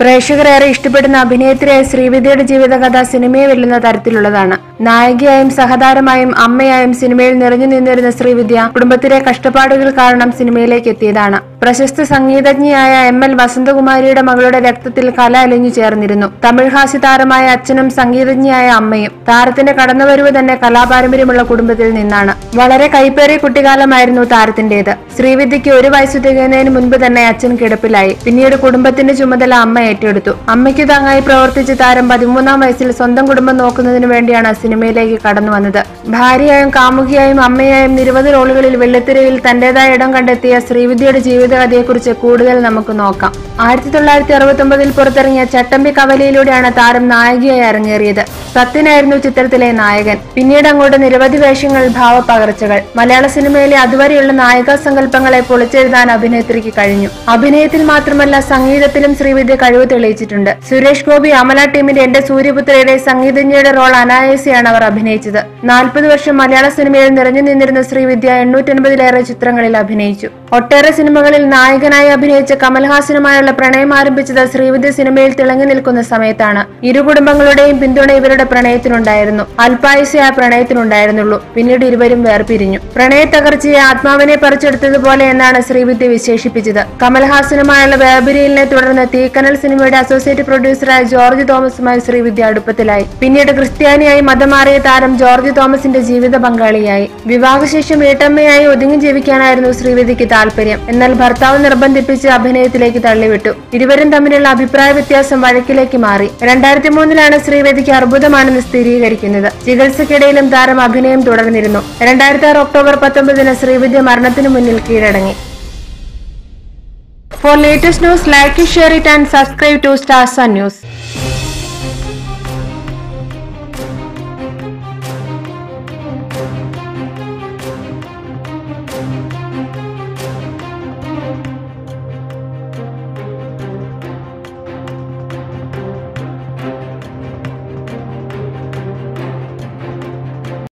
പ്രേക്ഷകരേറെ ഇഷ്ടപ്പെടുന്ന അഭിനേത്രിയായ ശ്രീവിദ്യയുടെ ജീവിതകഥ സിനിമയെ വെല്ലുന്ന തരത്തിലുള്ളതാണ് നായികയായും സഹതാരമായും അമ്മയായും സിനിമയിൽ നിറഞ്ഞു നിന്നിരുന്ന ശ്രീവിദ്യ കുടുംബത്തിലെ കഷ്ടപ്പാടുകൾ കാരണം സിനിമയിലേക്ക് എത്തിയതാണ് പ്രശസ്ത സംഗീതജ്ഞയായ എം എൽ വസന്തകുമാരിയുടെ മകളുടെ രക്തത്തിൽ കല അലിഞ്ഞു ചേർന്നിരുന്നു തമിഴ് ഹാസ്യ താരമായ അച്ഛനും സംഗീതജ്ഞയായ അമ്മയും താരത്തിന്റെ കടന്നുവരവ് തന്നെ കലാപാരമ്പര്യമുള്ള കുടുംബത്തിൽ നിന്നാണ് വളരെ കൈപ്പേറിയ കുട്ടിക്കാലമായിരുന്നു താരത്തിന്റേത് ശ്രീവിദ്യയ്ക്ക് ഒരു വയസ്സു തികയുന്നതിന് മുൻപ് തന്നെ അച്ഛൻ കിടപ്പിലായി പിന്നീട് കുടുംബത്തിന്റെ ചുമതല അമ്മ ഏറ്റെടുത്തു അമ്മയ്ക്ക് താങ്ങായി പ്രവർത്തിച്ച താരം പതിമൂന്നാം വയസ്സിൽ സ്വന്തം കുടുംബം നോക്കുന്നതിന് വേണ്ടിയാണ് സിനിമയിലേക്ക് കടന്നു വന്നത് ഭാര്യയായും കാമുകിയായും അമ്മയായും നിരവധി റോളുകളിൽ വെള്ളിത്തിരയിൽ തന്റേതായ ഇടം കണ്ടെത്തിയ ശ്രീവിദ്യയുടെ ജീവിതകഥയെക്കുറിച്ച് കൂടുതൽ നമുക്ക് നോക്കാം ആയിരത്തി തൊള്ളായിരത്തി അറുപത്തി ഒമ്പതിൽ പുറത്തിറങ്ങിയ ചട്ടമ്പി കവലയിലൂടെയാണ് താരം നായികയായി അരങ്ങേറിയത് സത്യനായിരുന്നു ചിത്രത്തിലെ നായകൻ പിന്നീട് അങ്ങോട്ട് നിരവധി വേഷങ്ങൾ ഭാവപകർച്ചകൾ മലയാള സിനിമയിലെ അതുവരെയുള്ള നായികാ സങ്കല്പങ്ങളെ പൊളിച്ചെഴുതാൻ അഭിനേത്രിക്ക് കഴിഞ്ഞു അഭിനയത്തിൽ മാത്രമല്ല സംഗീതത്തിലും ശ്രീവിദ്യ കഴിവ് തെളിയിച്ചിട്ടുണ്ട് സുരേഷ് ഗോപി അമല ടീമിന്റെ എന്റെ സൂര്യപുത്രയുടെ സംഗീതജ്ഞയുടെ റോൾ അനായാസയാണ് അവർ അഭിനയിച്ചത് നാൽപ്പത് വർഷം മലയാള സിനിമയിൽ നിറഞ്ഞു നിന്നിരുന്ന ശ്രീവിദ്യ എണ്ണൂറ്റൻപതിലേറെ ചിത്രങ്ങളിൽ അഭിനയിച്ചു ഒട്ടേറെ സിനിമകളിൽ നായകനായി അഭിനയിച്ച കമൽഹാസനുമായുള്ള പ്രണയം ആരംഭിച്ചത് ശ്രീവിദ്യ സിനിമയിൽ തിളങ്ങി നിൽക്കുന്ന സമയത്താണ് ഇരു കുടുംബങ്ങളുടെയും പിന്തുണ ഇവരുടെ പ്രണയത്തിനുണ്ടായിരുന്നു അല്പായുസേ ആ പ്രണയത്തിനുണ്ടായിരുന്നുള്ളൂ പിന്നീട് ഇരുവരും വേർപിരിഞ്ഞു പ്രണയ തകർച്ചയെ ആത്മാവിനെ പറിച്ചെടുത്തതുപോലെ എന്നാണ് ശ്രീവിദ്യ വിശേഷിപ്പിച്ചത് കമൽഹാസനുമായുള്ള വേർപിരിയലിനെ തുടർന്ന് തീക്കനൽ സിനിമയുടെ അസോസിയേറ്റ് പ്രൊഡ്യൂസറായ ജോർജ് തോമസുമായി ശ്രീവിദ്യ അടുപ്പത്തിലായി പിന്നീട് ക്രിസ്ത്യാനിയായി മതം മാറിയ താരം ജോർജ് തോമസിന്റെ ജീവിത പങ്കാളിയായി വിവാഹശേഷം വീട്ടമ്മയായി ഒതുങ്ങി ജീവിക്കാനായിരുന്നു ശ്രീവിദ്യക്ക് താല്പര്യം എന്നാൽ ഭർത്താവ് നിർബന്ധിപ്പിച്ച് അഭിനയത്തിലേക്ക് തള്ളിവിട്ടു ഇരുവരും തമ്മിലുള്ള അഭിപ്രായ വ്യത്യാസം വഴക്കിലേക്ക് മാറി രണ്ടായിരത്തി മൂന്നിലാണ് ശ്രീവേദിക്ക് അർബുദമാണെന്ന് സ്ഥിരീകരിക്കുന്നത് ചികിത്സയ്ക്കിടയിലും താരം അഭിനയം തുടർന്നിരുന്നു രണ്ടായിരത്തി ആറ് ഒക്ടോബർ പത്തൊമ്പതിന് ശ്രീവിദ്യ മരണത്തിനു മുന്നിൽ കീഴടങ്ങി for latest news like share it and subscribe to Stars news